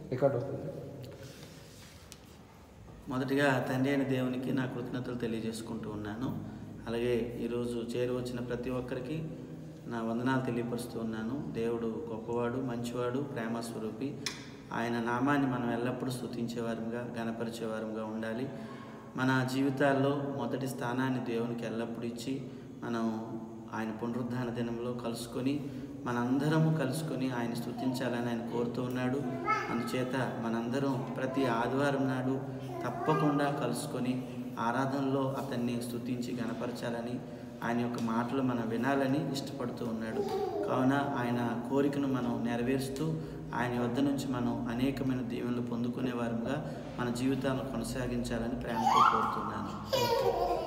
record వస్తుంది మొదటిగా తండ్రి అయిన దేవునికి నా కృతజ్ఞతలు తెలియజేసుకుంటూ ఉన్నాను అలాగే ఈరోజు చేరి వచ్చిన ప్రతి ఒక్కరికి నా వందనాలు తెలియపరుస్తూ ఉన్నాను దేవుడు గొప్పవాడు మంచివాడు ప్రేమ స్వరూపి ఆయన నామాన్ని మనం ఎల్లప్పుడూ స్తుతించేవారంగా గణపరిచేవారంగా ఉండాలి మన జీవితాల్లో మొదటి స్థానాన్ని దేవునికి ఎల్లప్పుడూ ఇచ్చి మనం ఆయన పునరుద్ధాన దినంలో కలుసుకొని మనందరము కలుసుకొని ఆయన స్తుతించాలని ఆయన కోరుతూ ఉన్నాడు అందుచేత మనందరం ప్రతి ఆదివారం నాడు తప్పకుండా కలుసుకొని ఆరాధనలో అతన్ని స్తుతించి గణపరచాలని ఆయన యొక్క మాటలు మనం వినాలని ఇష్టపడుతూ ఉన్నాడు కావున ఆయన కోరికను మనం నెరవేరుస్తూ ఆయన వద్ద నుంచి మనం అనేకమైన దీవెనలు పొందుకునే వారంగా మన జీవితాలను కొనసాగించాలని ప్రేమతో కోరుతున్నాను